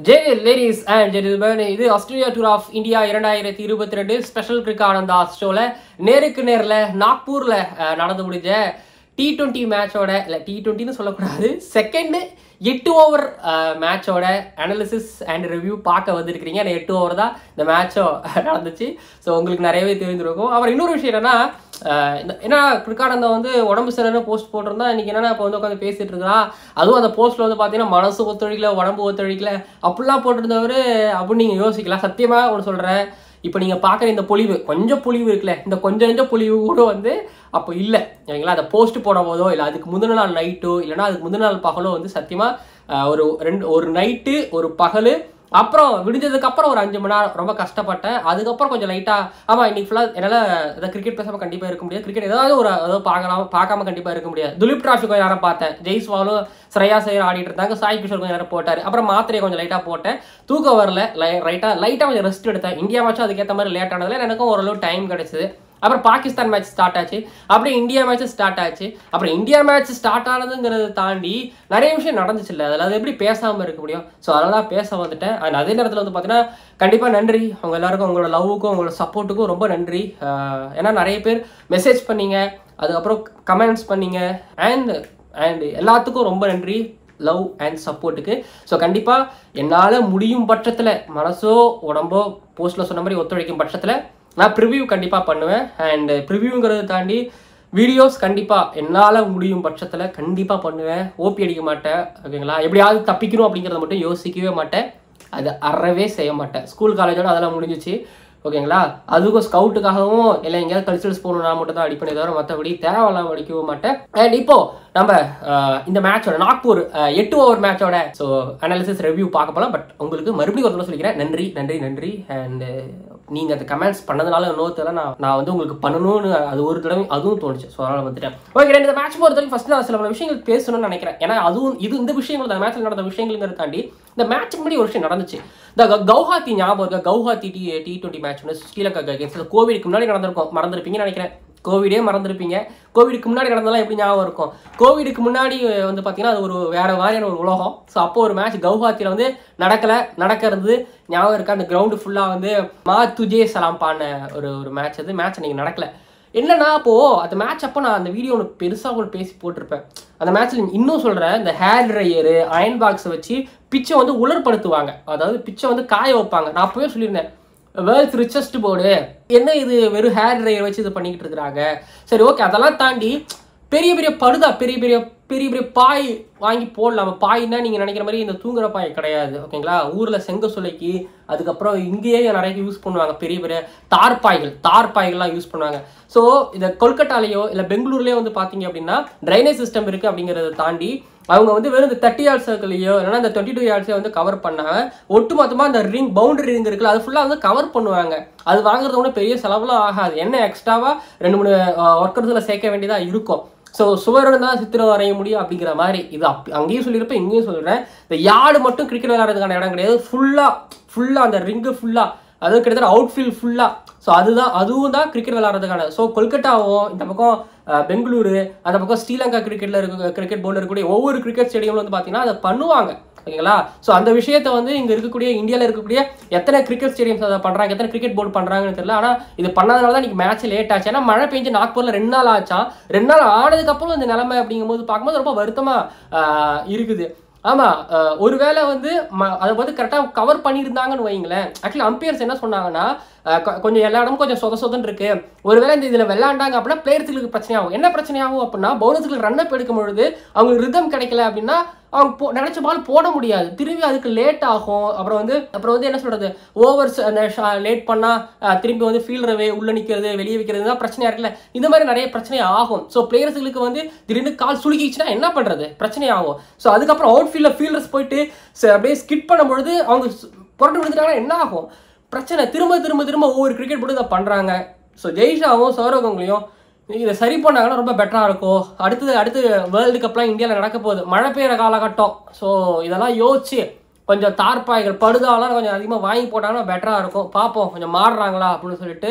J ladies and gentleman இது Australia tour of India இரண்டாயிரத்தி இருபத்தி ரெண்டு ஸ்பெஷல் கிரிக் ஆனந்தா ஷோவில் நேருக்கு நேரில் நாக்பூரில் நடந்து முடிஞ்ச டி டுவெண்ட்டி மேட்சோட இல்லை டி டுவெண்ட்டின்னு சொல்லக்கூடாது செகண்டு எட்டு ஓவர் மேட்சோட அனாலிசிஸ் அண்ட் ரிவ்யூ பார்க்க வந்திருக்கிறீங்க ஏன்னா எட்டு ஓவர் தான் இந்த மேட்சும் நடந்துச்சு ஸோ உங்களுக்கு நிறையவே தெரிஞ்சிருக்கும் அப்புறம் இன்னொரு விஷயம் என்னன்னா அஹ் இந்த- ஏன்னா கிரிக்கானந்தா வந்து உடம்பு சரியான போஸ்ட் போட்டிருந்தா இன்னைக்கு என்னன்னா இப்போ வந்து உட்காந்து பேசிட்டு இருக்கிறான் அதுவும் அந்த போஸ்ட்ல வந்து பார்த்தீங்கன்னா மனசு ஒத்துழைக்கல உடம்பு ஒத்துழைக்கல அப்படிலாம் போட்டிருந்தவர் அப்படின்னு நீங்கள் யோசிக்கலாம் சத்தியமாக ஒன்று சொல்கிறேன் இப்போ நீங்கள் பார்க்குற இந்த பொலிவு கொஞ்சம் பொலிவு இருக்குல்ல இந்த கொஞ்சம் கொஞ்சம் பொலிவு கூட வந்து அப்போ இல்லை சரிங்களா அந்த போஸ்ட் போடும் போதோ இல்லை அதுக்கு முந்தின நாள் நைட்டோ இல்லைன்னா அதுக்கு முந்தின நாள் பகலோ வந்து சத்தியமாக ஒரு ரெண்டு ஒரு நைட்டு ஒரு பகல் அப்புறம் விடிஞ்சதுக்கு அப்புறம் ஒரு அஞ்சு மணி நேரம் ரொம்ப கஷ்டப்பட்டேன் அதுக்கப்புறம் கொஞ்சம் லைட்டா ஆமா இன்னைக்கு ஃபுல்லாக என்னால் ஏதாவது கிரிக்கெட் பேசாம கண்டிப்பா இருக்க முடியாது கிரிக்கெட் ஏதாவது ஒரு ஏதாவது பார்க்கலாம் பார்க்காம கண்டிப்பா இருக்க முடியாது துலிப் டிராஃபி கொஞ்சம் நேரம் பார்த்தேன் ஜெய்ஸ்வாலும் ஸ்ரேயா சையர் ஆடிட்டு இருந்தாங்க சாய் கிஷோர் கொஞ்சம் நேரம் போட்டாரு அப்புறம் மாத்திரையை கொஞ்சம் லைட்டா போட்டேன் தூக்கம் வரல லைட்டா லைட்டா கொஞ்சம் ரெஸ்ட் எடுத்தேன் இந்தியா மேட்சும் அதுக்கேற்ற மாதிரி லேட் ஆனதுல எனக்கும் ஓரளவு டைம் கிடைச்சது அப்புறம் பாகிஸ்தான் மேட்ச் ஸ்டார்ட் ஆச்சு அப்படியே இந்தியா மேட்ச் ஸ்டார்ட் ஆச்சு அப்புறம் இந்தியா மேட்ச் ஸ்டார்ட் ஆனதுங்கிறத தாண்டி நிறைய விஷயம் நடந்துச்சு இல்லை அதில் அது எப்படி பேசாமல் இருக்க முடியும் ஸோ அதனால தான் பேச வந்துட்டேன் அண்ட் அதே நேரத்தில் வந்து பார்த்தீங்கன்னா கண்டிப்பாக நன்றி அவங்க எல்லாருக்கும் உங்களோட லவ்வுக்கும் உங்களோட சப்போர்ட்டுக்கும் ரொம்ப நன்றி ஆஹ் ஏன்னா நிறைய பேர் மெசேஜ் பண்ணீங்க அதுக்கப்புறம் கமெண்ட்ஸ் பண்ணீங்க அண்ட் அண்ட் எல்லாத்துக்கும் ரொம்ப நன்றி லவ் அண்ட் சப்போர்ட்டுக்கு ஸோ கண்டிப்பாக என்னால் முடியும் பட்சத்தில் மனசோ உடம்போ போஸ்ட்டில் சொன்ன மாதிரி ஒத்துழைக்கும் பட்சத்தில் நான் ப்ரிவ்யூ கண்டிப்பாக பண்ணுவேன் அண்ட் ப்ரிவ்யூங்கிறத தாண்டி வீடியோஸ் கண்டிப்பாக என்னால் முடியும் பட்சத்தில் கண்டிப்பாக பண்ணுவேன் ஓபி அடிக்க மாட்டேன் ஓகேங்களா எப்படியாவது தப்பிக்கணும் அப்படிங்கிறத மட்டும் யோசிக்கவே மாட்டேன் அது அறவே செய்ய மாட்டேன் ஸ்கூல் காலேஜோட அதெல்லாம் முடிஞ்சிச்சு ஓகேங்களா அதுக்கும் ஸ்கவுட்டுக்காகவும் இல்லை எங்கேயாவது கல்ச்சரல்ஸ் போகணும்னா மட்டும் தான் அடிப்பேனே தவிர மற்றபடி தேவையில்லாம அடிக்கவும் மாட்டேன் அண்ட் இப்போ நம்ம அஹ், இந்த மேட்சோட நாக்பூர் அஹ், எட்டு ஓவர் மேட்சோட ஸோ அனாலிசிஸ் ரிவ்யூ பார்க்க போகலாம் பட் உங்களுக்கு மறுபடியும் ஒரு தடவை சொல்லிக்கிறேன் நன்றி நன்றி நன்றி அண்ட் நீங்கள் அந்த கமெண்ட்ஸ் பண்ணதுனால இன்னொருத்தர நான் நான் வந்து உங்களுக்கு பண்ணணும்னு அது ஒரு தடவை அதுவும் தோணுச்சு ஸோ அதனால் வந்துட்டேன் ஓகே இந்த மேட்ச் பொறுத்தவரைக்கும் ஃபர்ஸ்ட் நான் சில பல விஷயங்கள் பேசணும்னு நினைக்கிறேன் ஏன்னா அதுவும் இது இந்த விஷயங்கள் அந்த மேட்ச்சில் நடந்த விஷயங்கிறத தாண்டி இந்த மேட்ச்சுக்கு முன்னாடி ஒரு விஷயம் நடந்துச்சு இந்த க- கவுஹாத்தி ஞாபகம் இருக்கா Guwahati T T twenty match வந்து ஸ்ரீலங்கா against கோவிடுக்கு முன்னாடி நடந்திருக்கும் மறந்துருப்பீங்கன்னு நினைக்கிறேன் கோவிடே மறந்துருப்பீங்க கோவிடுக்கு முன்னாடி நடந்ததெல்லாம் எப்படி ஞாபகம் இருக்கும் கோவிடுக்கு முன்னாடி வந்து பார்த்தீங்கன்னா அது ஒரு வேற மாதிரியான ஒரு உலகம் ஸோ அப்போ ஒரு மேட்ச் கவுஹாத்தியில் வந்து நடக்கலை நடக்கிறது ஞாபகம் இருக்கா அந்த கிரவுண்டு ஃபுல்லாக வந்து மா துஜே சலாம் பான ஒரு ஒரு மேட்ச் அது மேட்ச் அன்னைக்கு நடக்கல என்னன்னா அப்போ அந்த மேட்ச் அப்போ நான் அந்த வீடியோ ஒன்று பெருசாக கூட பேசி போட்டிருப்பேன் அந்த மேட்ச்சில் இன்னும் சொல்கிறேன் இந்த ஹேர் ட்ரையரு அயன் பாக்ஸை வச்சு பிச்சை வந்து உலர்படுத்துவாங்க அதாவது பிச்சை வந்து காய வைப்பாங்க நான் அப்பவே சொல்லியிருந்தேன் வேர்ல்ட்ஸ் ரிச்சஸ்ட் போர்டு என்ன இது வெறும் ஹேர் ட்ரையர் வச்சு இது பண்ணிக்கிட்டு இருக்கிறாங்க சரி ஓகே அதெல்லாம் தாண்டி பெரிய பெரிய படுதா பெரிய பெரிய பெரிய பெரிய பாய் வாங்கி போடலாம் பாய்னா நீங்கள் நினைக்கிற மாதிரி இந்த தூங்குற பாய் கிடையாது ஓகேங்களா ஊரில் செங்க சுலைக்கு அதுக்கப்புறம் இங்கேயே நிறைய யூஸ் பண்ணுவாங்க பெரிய பெரிய தார்பாய்கள் தார்பாய்கள்லாம் யூஸ் பண்ணுவாங்க ஸோ இந்த கொல்கட்டாலேயோ இல்லை பெங்களூர்லேயோ வந்து பார்த்தீங்க அப்படின்னா ட்ரைனேஜ் சிஸ்டம் இருக்குது அப்படிங்கிறத தாண்டி அவங்க வந்து வெறும் இந்த தேர்ட்டி யார்ட் சர்க்கிளையோ இல்லைன்னா இந்த டுவெண்ட்டி டூ யார்ட்ஸையோ வந்து கவர் பண்ணாங்க ஒட்டு மொத்தமாக அந்த ரிங் பவுண்டரி ரிங் இருக்குல்ல அது ஃபுல்லாக வந்து கவர் பண்ணுவாங்க அது வாங்குறது ஒன்றும் பெரிய செலவுலாம் ஆகாது என்ன எக்ஸ்ட்ராவாக ரெண்டு மூணு ஒர்க்கர்ஸில் சேர்க்க வேண்டியதாக இருக்கும் ஸோ சுவரன் தான் சித்திரம் வரைய முடியும் அப்படிங்கிற மாதிரி இது அப் அங்கேயும் சொல்லியிருப்பேன் இங்கேயும் சொல்கிறேன் இந்த யார்டு மட்டும் கிரிக்கெட் விளையாடுறதுக்கான இடம் கிடையாது ஃபுல்லாக ஃபுல்லாக அந்த ரிங்கு ஃபுல்லாக அது கிட்டத்தட்ட அவுட்ஃபீல்ட் ஃபுல்லாக ஸோ அதுதான் அதுவும் தான் கிரிக்கெட் விளையாடுறதுக்கான ஸோ கொல்கட்டாவும் இந்த பக்கம் அஹ், பெங்களூரு அந்த பக்கம் ஸ்ரீலங்கா கிரிக்கெட்டில் இருக்க கிரிக்கெட் போர்டில் இருக்கக்கூடிய ஒவ்வொரு கிரிக்கெட் ஸ்டேடியம்ல வந்து பார்த்தீங்கன்னா அதை பண்ணுவாங்க ஓகேங்களா ஸோ அந்த விஷயத்தை வந்து இங்கே இருக்கக்கூடிய இந்தியாவில் இருக்கக்கூடிய எத்தனை கிரிக்கெட் ஸ்டேடியம்ஸ் அதை பண்ணுறாங்க எத்தனை கிரிக்கெட் போர்டு பண்ணுறாங்கன்னு தெரியல ஆனால் இது பண்ணாதனால தான் இன்னைக்கு மேட்ச் லேட் ஆச்சு ஏன்னா மழை பெஞ்சு நாக்பூரில் ரெண்டு நாள் ஆச்சான் ரெண்டு நாள் ஆனதுக்கப்புறம் இந்த நிலைமை அப்படிங்கும்போது பார்க்கும்போது ரொம்ப வருத்தமாக இருக்குது ஆமாம் ஒருவேளை வந்து ம- அதை வந்து கரெக்டாக கவர் பண்ணியிருந்தாங்கன்னு வைங்களேன் ஆக்சுவலி அம்பையர்ஸ் என்ன சொன்னாங்கன்னா அஹ், கொ- கொஞ்சம் எல்லா இடமும் கொஞ்சம் சொத சொதன்னு இருக்கு ஒருவேளை இந்த இதில் விளையாண்டாங்க அப்படின்னா பிளேயர்ஸுக்கு பிரச்சனையாகும் என்ன பிரச்சனையாகும் அப்படின்னா பவுலர்ஸுக்கு ரன் அப் எடுக்கும் பொழுது அவங்களுக்கு ரிதம் கிடைக்கல அப்படின்னா அவங்க போ நினைச்ச பால் போட முடியாது திரும்பி அதுக்கு லேட் ஆகும் அப்புறம் வந்து அப்புறம் வந்து என்ன சொல்றது ஓவர்ஸ் அந்த லேட் பண்ணா அஹ், திரும்பி வந்து ஃபீல்டரவே உள்ள நிக்கிறது வெளியே வைக்கிறது தான் பிரச்சனையா இருக்குல்ல இந்த மாதிரி நிறைய பிரச்சனை ஆகும் ஸோ பிளேயர்ஸுகளுக்கு வந்து திடீர்னு கால் சுலுக்கிச்சுன்னா என்ன பண்றது பிரச்சனை ஆகும் ஸோ அதுக்கப்புறம் அவுட் ஃபீல்டில் ஃபீல்டர்ஸ் போயிட்டு ச- அப்படியே ஸ்கிட் பண்ணும்பொழுது அவங்க சு- புரட்டு விழுந்துட்டாங்கன்னா என்ன ஆகும் பிரச்சனை திரும்ப திரும்ப திரும்ப ஒவ்வொரு கிரிக்கெட் போட்டு இதை பண்றாங்க ஸோ ஜெய்ஷாவும் சௌரவ் கங்குலியும் இதை சரி பண்ணாங்கன்னா ரொம்ப பெட்டராக இருக்கும் அடுத்தது அடுத்து வேர்ல்டு கப்லாம் இந்தியாவில் நடக்க போகுது மழை பெய்யுற காலகட்டம் ஸோ இதெல்லாம் யோசிச்சு கொஞ்சம் தார்பாய்கள் படுதாலாம் கொஞ்சம் அதிகமாக வாங்கி போட்டாங்கன்னா பெட்டராக இருக்கும் பார்ப்போம் கொஞ்சம் மாறுறாங்களா அப்படின்னு சொல்லிட்டு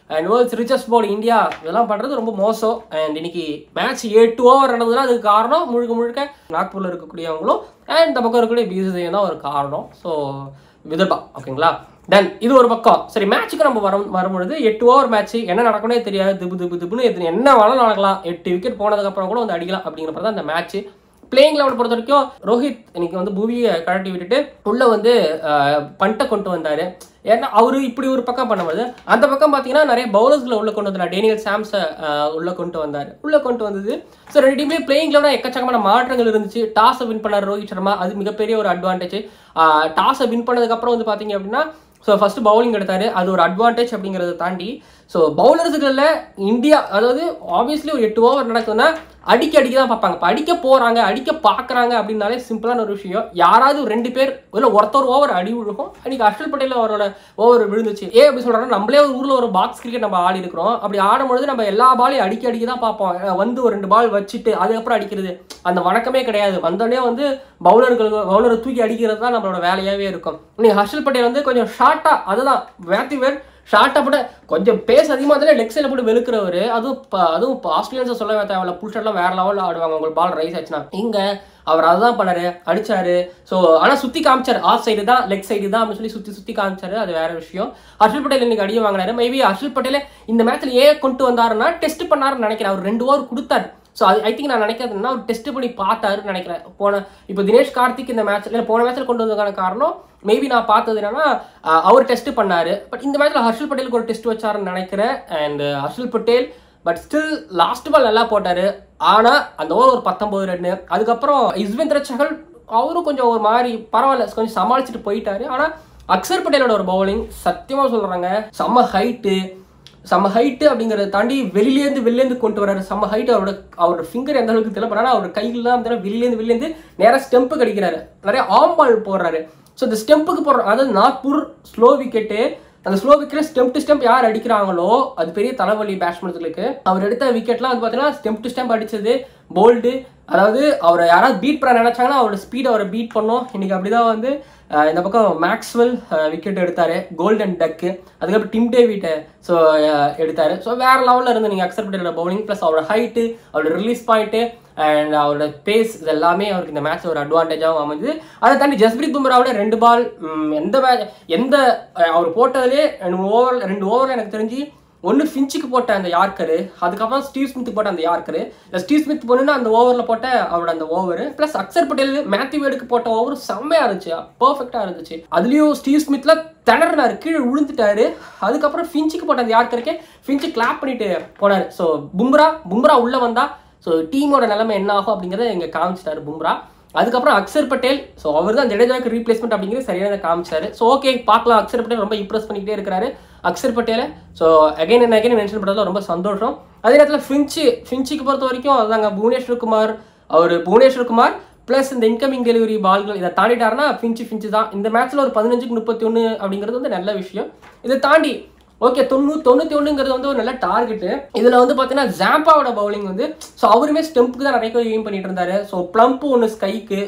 and world's richest board India இதெல்லாம் பண்ணுறது ரொம்ப மோசம் அண்ட் இன்னைக்கு மேட்ச் எட்டு ஓவர் நடந்ததுன்னா அதுக்கு காரணம் முழுக்க முழுக்க நாக்பூரில் இருக்கக்கூடியவங்களும் அண்ட் இந்த பக்கம் இருக்கக்கூடிய பிசிசிஐ தான் ஒரு காரணம் ஸோ விதர்பா ஓகேங்களா தென் இது ஒரு பக்கம் சரி மேட்ச்சுக்கு நம்ம வரும் வரும்பொழுது எட்டு ஓவர் மேட்ச் என்ன நடக்கணும்னே தெரியாது திபு திபு திபுன்னு எது என்ன வேணாலும் நடக்கலாம் எட்டு விக்கெட் போனதுக்கப்புறம் கூட வந்து அடிக்கலாம் அப்படிங்கிற தான் இந்த மேட்ச் பிளேயிங் லெவல் பொறுத்த வரைக்கும் ரோஹித் இன்னைக்கு வந்து புவியை கழட்டி விட்டுட்டு உள்ள வந்து அஹ், பண்ட்டை கொண்டு வந்தாரு ஏன்னா அவரு இப்படி ஒரு பக்கம் பண்ணும்போது அந்த பக்கம் பார்த்தீங்கன்னா நிறைய பவுலர்ஸ்களை உள்ள கொண்டு வந்தார் டேனியல் சாம்ஸை அஹ், உள்ள கொண்டு வந்தார் உள்ள கொண்டு வந்தது ஸோ ரெண்டு டீம்லேயும் பிளேயிங் லெவலில் எக்கச்சக்கமான மாற்றங்கள் இருந்துச்சு டாஸை வின் பண்ணார் ரோஹித் சர்மா அது மிகப்பெரிய ஒரு அட்வான்டேஜ் டாஸை வின் பண்ணதுக்கப்புறம் வந்து பார்த்தீங்க அப்படின்னா ஸோ ஃபர்ஸ்ட் பவுலிங் எடுத்தாரு அது ஒரு அட்வான்டேஜ் அப்படிங்கிறத தாண்டி ஸோ பவுலர்ஸுகளில் இந்தியா அதாவது ஆப்வியஸ்லி ஒரு எட்டு ஓவர் நடக்குதுன்னா அடிக்க அடிக்க தான் பார்ப்பாங்க இப்போ அடிக்க போகிறாங்க அடிக்க பார்க்குறாங்க அப்படின்னாலே சிம்பிளான ஒரு விஷயம் யாராவது ஒரு ரெண்டு பேர் இல்லை ஒருத்தர் ஓவர் அடி விழுகும் அன்னைக்கு ஹர்ஷல் பட்டேல் அவரோட ஓவர் விழுந்துச்சு ஏன் அப்படி சொல்கிறாங்கன்னா நம்மளே ஒரு ஊரில் ஒரு பாக்ஸ் கிரிக்கெட் நம்ம ஆடி இருக்கிறோம் அப்படி ஆடும்பொழுது நம்ம எல்லா பாலையும் அடிக்க அடிக்க தான் பார்ப்போம் அஹ் வந்து ஒரு ரெண்டு பால் வச்சுட்டு அதுக்கப்புறம் அடிக்கிறது அந்த வணக்கமே கிடையாது வந்தோடனே வந்து பவுலர்கள் பவுலரை தூக்கி அடிக்கிறது தான் நம்மளோட வேலையாகவே இருக்கும் இன்னைக்கு ஹர்ஷல் பட்டேல் வந்து கொஞ்சம் ஷார்ட்டாக அதுதான் மேத்யூ வேர் ஷார்ட்டாக போட்டு கொஞ்சம் பேஸ் அதிகமாக இருந்தாலே லெக் சைடில் போட்டு வெளுக்கிறவர் அதுவும் இப்போ அதுவும் இப்போ ஆஸ்திரேலியன்ஸை சொல்லவே தேவையில்ல புல் ஷாட்லாம் வேற லெவலில் ஆடுவாங்க உங்களுக்கு பால் ரைஸ் ஆச்சுன்னா இங்கே அவர் அதுதான் பண்ணாரு அடிச்சாரு ஸோ ஆனால் சுற்றி காமிச்சார் ஆஃப் சைடு தான் லெக் சைடு தான் அப்படின்னு சொல்லி சுற்றி சுற்றி காமிச்சாரு அது வேற விஷயம் ஹர்ஷல் பட்டேல் இன்னைக்கு அடியை வாங்கினாரு மேபி ஹர்ஷல் பட்டேல் இந்த மேட்ச்ல ஏன் கொண்டு வந்தாருன்னா டெஸ்ட் பண்ணாருன்னு நினைக்கிறேன் அவர் ரெண்டு ஓவர் கொடுத்தாரு ஸோ அது ஐ திங்க் நான் நினைக்கிறதுனா அவர் டெஸ்ட் பண்ணி பார்த்தாருன்னு நினைக்கிறேன் போன இப்போ தினேஷ் கார்த்திக் இந்த மேட்ச்ல இல்லை போன மேட்ச்ல கொண்டு வந்ததுக்கான காரணம் மேபி நான் பார்த்தது என்னன்னா அஹ், அவர் டெஸ்ட் பண்ணாரு பட் இந்த மேட்ச்ல ஹர்ஷல் பட்டேலுக்கு ஒரு டெஸ்ட் வச்சாருன்னு நினைக்கிறேன் and Harshal Patel but still last ball நல்லா போட்டாரு ஆனா அந்த ஓவர் ஒரு பத்தொன்பது ரன்னு அதுக்கப்புறம் யுஸ்வேந்திர சஹல் அவரும் கொஞ்சம் ஒரு மாதிரி பரவாயில்ல கொஞ்சம் சமாளிச்சுட்டு போயிட்டாரு ஆனா அக்சர் பட்டேலோட ஒரு பவுலிங் சத்தியமா சொல்றாங்க செம்ம ஹைட்டு செம்ம ஹைட்டு அப்படிங்கிறத தாண்டி வெளியிலேருந்து வெளிலேருந்து கொண்டு வராரு செம்ம ஹைட் அவரோட அவரோட ஃபிங்கர் எந்த அளவுக்கு தெரியல ஆனால் அவர் கையிலாம் தெரியல வெளியிலேருந்து வெளிலேருந்து நேராக ஸ்டெம்புக்கு அடிக்கிறாரு நிறைய ஆம் பால் போடுறாரு ஸோ இந்த ஸ்டெம்புக்கு போடுற அதாவது நாக்பூர் ஸ்லோ விக்கெட்டு அந்த slow wicket stump to stump யார் அடிக்கிறாங்களோ அது பெரிய தலைவலி பேட்ஸ்மேன்களுக்கு அவர் எடுத்த விக்கெட்லாம் வந்து பார்த்தீங்கன்னா ஸ்டெம்ப் டு ஸ்டெம்ப் அடிச்சது போல்டு அதாவது அவரை யாராவது பீட் பண்ண நினைச்சாங்கன்னா அவரோட ஸ்பீட் அவரை பீட் பண்ணோம் இன்னைக்கு அப்படிதான் வந்து அஹ், இந்த பக்கம் மேக்ஸ்வெல் விக்கெட் எடுத்தாரு கோல்டன் டக்கு அதுக்கப்புறம் டிம் டேவிட்டை ஸோ எடுத்தாரு ஸோ வேற லெவலில் இருந்து நீங்கள் அக்செப்ட் பண்ண பவுலிங் ப்ளஸ் அவரோட ஹைட்டு அவரோட ரிலீஸ் பாயிண்ட்டு அண்ட் அவரோட பேஸ் இது எல்லாமே அவருக்கு இந்த மேட்ச் ஒரு அட்வான்டேஜாகவும் அமைஞ்சு அதை தாண்டி ஜஸ்பிரீத் பும்ராவோட ரெண்டு பால் எந்த மேட்ச் எந்த அஹ், அவர் போட்டதுலேயே ரெண்டு ஓவர் ரெண்டு ஓவரில் எனக்கு தெரிஞ்சு ஒன்று ஃபின்ச்சுக்கு போட்ட அந்த யார்க்கரு அதுக்கப்புறம் ஸ்டீவ் ஸ்மித் போட்ட அந்த யார்க்கரு இந்த ஸ்டீவ் ஸ்மித் பொண்ணுன்னா அந்த ஓவரில் போட்ட அவரோட அந்த over plus Axar Patel Matthew வேடுக்கு போட்ட ஓவர் செம்மையா இருந்துச்சு பர்ஃபெக்டாக இருந்துச்சு அதுலேயும் ஸ்டீவ் ஸ்மித்ல திணறினாரு கீழே விழுந்துட்டாரு அதுக்கப்புறம் ஃபின்ச்சுக்கு போட்ட அந்த யார்க்கருக்கே ஃபின்ச்சு கிளாப் பண்ணிட்டு போனார் ஸோ பும்ரா பும்ரா உள்ளே வந்தா ஸோ டீமோட நிலைமை என்ன ஆகும் அப்படிங்கிறத இங்கே காமிச்சிட்டாரு பும்ரா அதுக்கப்புறம் அக்சர் பட்டேல் ஸோ அவர் தான் ஜடேஜாவுக்கு ரீப்ளேஸ்மெண்ட் அப்படிங்கிறது சரியான காமிச்சாரு ஸோ ஓகே பார்க்கலாம் அக்சர் பட்டேல் ரொம்ப இம்ப்ரெஸ் பண்ணிக்கிட்டே இருக்கிறாரு அக்சர் பட்டேலை so again and again mention பண்ணுறதுல ரொம்ப சந்தோஷம் அதே நேரத்தில் ஃபின்ச்சு ஃபின்ச்சுக்கு பொறுத்த வரைக்கும் அதுதாங்க புவனேஸ்வர் குமார் அவர் புவனேஸ்வர் குமார் ப்ளஸ் இந்த இன்கமிங் டெலிவரி பால்கள் இதை தாண்டிட்டாருன்னா ஃபின்ச்சு ஃபின்ச்சு தான் இந்த மேட்ச்சில் ஒரு பதினஞ்சுக்கு முப்பத்தி ஒன்று அப்படிங்கிறது வந்து நல்ல விஷயம் இதை தாண்டி ஓகே தொண்ணூ தொண்ணூற்றி ஒன்றுங்கிறது வந்து ஒரு நல்ல டார்கெட்டு இதில் வந்து பார்த்தீங்கன்னா ஜாம்பாவோட பவுலிங் வந்து ஸோ அவருமே ஸ்டெம்புக்கு தான் நிறைய எய்ம் பண்ணிட்டு இருந்தாரு ஸோ ப்ளம்ப் ஒன்று ஸ்கைக்கு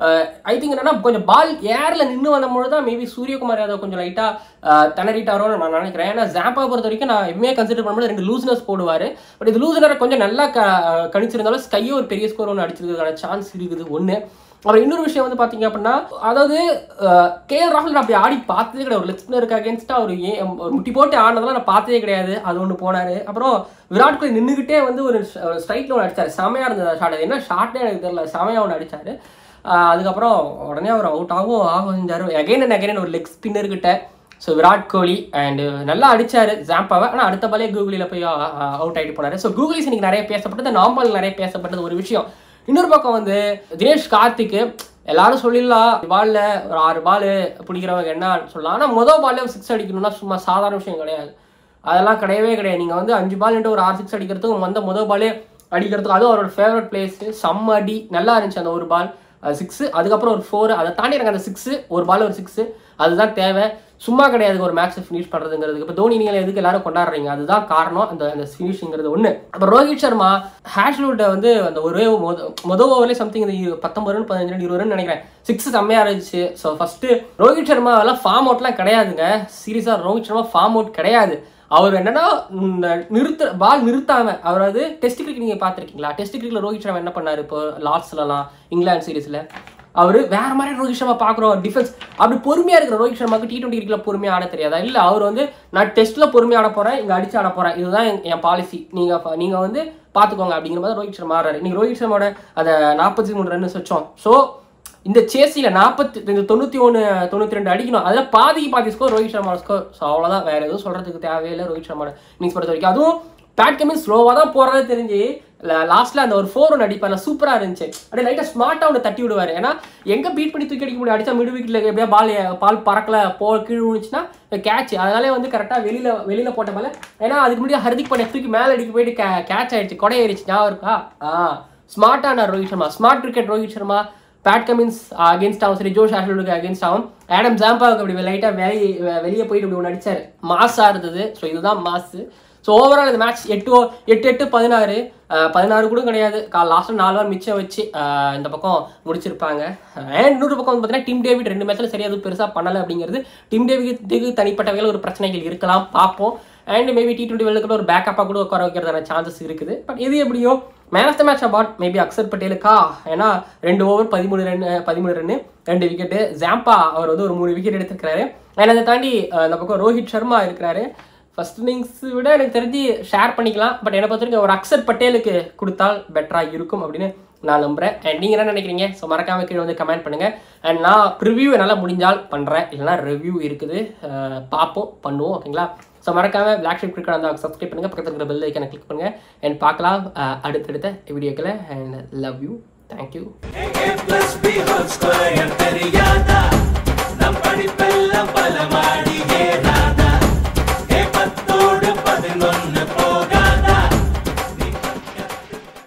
ஐ திங்க் என்னன்னா கொஞ்சம் பால் ஏரில் நின்று வந்தபோது தான் மேபி சூரியகுமார் யாதவ் கொஞ்சம் லைட்டாக திணறிட்டாரோன்னு நான் நினைக்கிறேன் ஏன்னா ஜாம்பா பொறுத்த வரைக்கும் நான் எப்பவுமே கன்சிடர் பண்ணும்போது ரெண்டு லூஸ்னஸ் போடுவார் பட் இது லூஸ்னரை கொஞ்சம் நல்லா க கணிச்சிருந்தாலும் ஸ்கையோ ஒரு பெரிய ஸ்கோர் ஒன்று அடிச்சிருக்கிறதுக்கான சான்ஸ் இருக்குது ஒன்று அப்புறம் இன்னொரு விஷயம் வந்து பார்த்தீங்க அப்படின்னா அதாவது கே எல் ராகுல் நான் அப்படி ஆடி பார்த்ததே கிடையாது ஒரு லெக் ஸ்பின்னருக்கு அகேன்ஸ்டாக ஒரு ஏ ஒரு முட்டி போட்டு ஆடினதெல்லாம் நான் பார்த்ததே கிடையாது அது ஒன்று போனார் அப்புறம் விராட் கோலி நின்றுக்கிட்டே வந்து ஒரு ஸ்ட்ரைக்கில் ஒன்று அடிச்சார் செமையாக இருந்தது ஷாட் அது என்ன ஷாட்னே எனக்கு தெரியல செமையாக ஒன்று அடிச்சார் அதுக்கப்புறம் உடனே அவர் அவுட் ஆகும் ஆக செஞ்சார் அகைன் அண்ட் அகைன் ஒரு லெக் ஸ்பின்னர்கிட்ட ஸோ விராட் கோலி அண்ட் நல்லா அடிச்சாரு ஜாம்பாவை ஆனால் அடுத்த பாலே கூகுளில் போய் அவுட் ஆகிட்டு போனார் ஸோ கூகுளிஸ் இன்னைக்கு நிறைய பேசப்பட்டது நார்மல் நிறைய பேசப்பட்டது ஒரு விஷயம் இன்னொரு பக்கம் வந்து தினேஷ் கார்த்திக்கு எல்லாரும் சொல்லிடலாம் பால்ல ஒரு ஆறு பால் பிடிக்கிறவங்க என்ன சொல்லலாம் ஆனால் மொதல் பால்ல சிக்ஸ் அடிக்கணும்னா சும்மா சாதாரண விஷயம் கிடையாது அதெல்லாம் கிடையவே கிடையாது நீங்கள் வந்து அஞ்சு பால் ஒரு ஆறு சிக்ஸ் அடிக்கிறதுக்கு வந்த மொதல் பாலே அடிக்கிறதுக்கு அதுவும் அவரோட ஃபேவரட் பிளேஸ் செம்ம அடி நல்லா இருந்துச்சு அந்த ஒரு பால் சிக்ஸு அதுக்கப்புறம் ஒரு ஃபோர் அதை தாண்டி எனக்கு அந்த சிக்ஸு ஒரு பால் ஒரு சிக்ஸு அதுதான் தேவை சும்மா கிடையாது ஒரு மேட்ச்சை ஃபினிஷ் பண்ணுறதுங்கிறதுக்கு இப்போ தோனி நீங்கள் எதுக்கு எல்லாரும் கொண்டாடுறீங்க அதுதான் காரணம் அந்த அந்த ஃபினிஷிங்கிறது ஒன்று அப்போ ரோஹித் சர்மா ஹேஷ்லூட்டை வந்து அந்த ஒரே மொத மொதல் ஓவர்லேயே சம்திங் இந்த இரு- பத்தொன்பது ரன் பதினஞ்சு ரன் இருபது ரன் நினைக்கிறேன் சிக்ஸ் செம்மையாக இருந்துச்சு ஸோ ஃபஸ்ட்டு ரோஹித் சர்மா அதெல்லாம் ஃபார்ம் அவுட்லாம் கிடையாதுங்க சீரியஸாக ரோஹித் சர்மா ஃபார்ம் அவுட் கிடையாது அவர் என்னன்னா இந்த நிறுத்த பால் நிறுத்தாம அதாவது டெஸ்ட் கிரிக்கெட் நீங்க பார்த்திருக்கீங்களா டெஸ்ட் கிரிக்கெட்ல ரோஹித் சர்மா என்ன பண்ணாரு இப்போ லார்ட்ஸ்லலாம் இங்கிலாந்து சீரீஸ்ல அவர் வேற மாதிரி ரோஹித் சர்மா பார்க்குறோம் டிஃபென்ஸ் அப்படி பொறுமையா இருக்கிற ரோஹித் சர்மாக்கு டி டுவெண்ட்டி கிரிக்கெட்ல பொறுமையா ஆட தெரியாதா இல்ல அவர் வந்து நான் டெஸ்ட்ல பொறுமையா ஆட போறேன் இங்க அடிச்சு ஆட போறேன் இதுதான் என்- என் பாலிசி நீங்க ப- நீங்க வந்து பாத்துக்கோங்க அப்படிங்கிற மாதிரி ரோஹித் சர்மா ஆடுறாரு நீங்க ரோஹித் சர்மாவோட அந்த நாற்பத்தி மூணு ரன்ஸ் வச்சோம் ஸோ இந்த சேசியில் நாற்பத்தி இந்த தொண்ணூற்றி ஒன்று தொண்ணூற்றி ரெண்டு அடிக்கணும் அதில் பாதிக்கு பாதி ஸ்கோர் ரோஹித் சர்மாவோட ஸ்கோர் ஸோ அவ்வளோதான் வேற எதுவும் சொல்கிறதுக்கு தேவையில்லை ரோஹித் சர்மாவோட இன்னிங்ஸ் பொறுத்த வரைக்கும் அதுவும் பேட் கம்மி ஸ்லோவாக தான் போகிறதே தெரிஞ்சு லாஸ்ட்டில் அந்த ஒரு ஃபோர் ஒன்று அடிப்பார் சூப்பராக இருந்துச்சு அப்படியே லைட்டாக ஸ்மார்ட்டாக ஒன்று தட்டி விடுவார் ஏன்னா எங்கே பீட் பண்ணி தூக்கி அடிக்க முடியும் அடிச்சா மிடு வீட்டில் எப்படியா பால் பால் பறக்கல போ கீழே விழுந்துச்சுன்னா கேட்ச் அதனாலே வந்து கரெக்டாக வெளியில் வெளியில் போட்ட மேலே ஏன்னா அதுக்கு முன்னாடி ஹர்திக் பாண்டியா தூக்கி மேலே அடிக்க போயிட்டு கேட்ச் ஆயிடுச்சு கொடை ஏறிச்சு ஞாபகம் இருக்கா ஆ ஸ்மார்ட்டான Rohit Sharma smart cricket Rohit Sharma Pat Cummins against ஆகும் சரி ஜோஷ் ஆஷ்லுக்கு அகேன்ஸ்ட் ஆகும் ஆடம் ஜாம்பாவுக்கு அப்படி லைட்டாக வெளியே வெளியே போயிட்டு அப்படி ஒன்று அடிச்சார் மாஸாக இருந்தது ஸோ இதுதான் மாசு ஸோ ஓவரால் இந்த மேட்ச் எட்டு o- எட்டு எட்டு பதினாறு அஹ், பதினாறு கூட கிடையாது கால் லாஸ்ட்டில் நாலு வாரம் மிச்சம் வச்சு அஹ், இந்த பக்கம் முடிச்சிருப்பாங்க அண்ட் இன்னொரு பக்கம் வந்து பார்த்தீங்கன்னா டீம் டேவிட் ரெண்டு மேட்ச்சில் சரியா எதுவும் பெருசாக பண்ணலை அப்படிங்கிறது டீம் டேவிட்டுக்கு தனிப்பட்ட வகையில் ஒரு பிரச்சனைகள் இருக்கலாம் பார்ப்போம் and maybe T twenty world கப்பில் ஒரு பேக்கப்பாக கூட உட்கார வைக்கிறதான சான்சஸ் இருக்குது பட் இது எப்படியோ man of the match apart maybe Axar பட்டேலுக்கா ஏன்னா ரெண்டு ஓவர் பதிமூணு ரன் பதிமூணு ரன்னு ரெண்டு விக்கெட்டு ஜாம்பா அவர் வந்து ஒரு மூணு விக்கெட் எடுத்திருக்கிறாரு அண்ட் அதை தாண்டி அஹ், இந்த பக்கம் ரோஹித் சர்மா இருக்கிறாரு ஃபர்ஸ்ட் இன்னிங்ஸ் விட எனக்கு தெரிஞ்சு ஷேர் பண்ணிக்கலாம் பட் என்னை பொறுத்த வரைக்கும் ஒரு அக்சர் பட்டேலுக்கு கொடுத்தால் பெட்டராக இருக்கும் அப்படின்னு நான் நம்புறேன் அண்ட் நீங்கள் என்ன நினைக்கிறீங்க ஸோ மறக்காம கீழே வந்து கமெண்ட் பண்ணுங்க அண்ட் நான் ரிவ்யூ என்னால் முடிஞ்சால் பண்ணுறேன் இல்லைனா ரிவ்யூ இருக்குது அஹ், பார்ப்போம் பண்ணுவோம் ஓகேங்களா ஸோ மறக்காம பிளாக் ஷிப் கிரிக்கெட் வந்து சப்ஸ்கிரைப் பண்ணுங்க பக்கத்தில் இருக்கிற பெல் ஐக்கனை கிளிக் பண்ணுங்க அண்ட் பார்க்கலாம் அஹ், அடுத்தடுத்த வீடியோக்களை and love you thank you A plus B whole square தெரியாதா நம் படிப்பை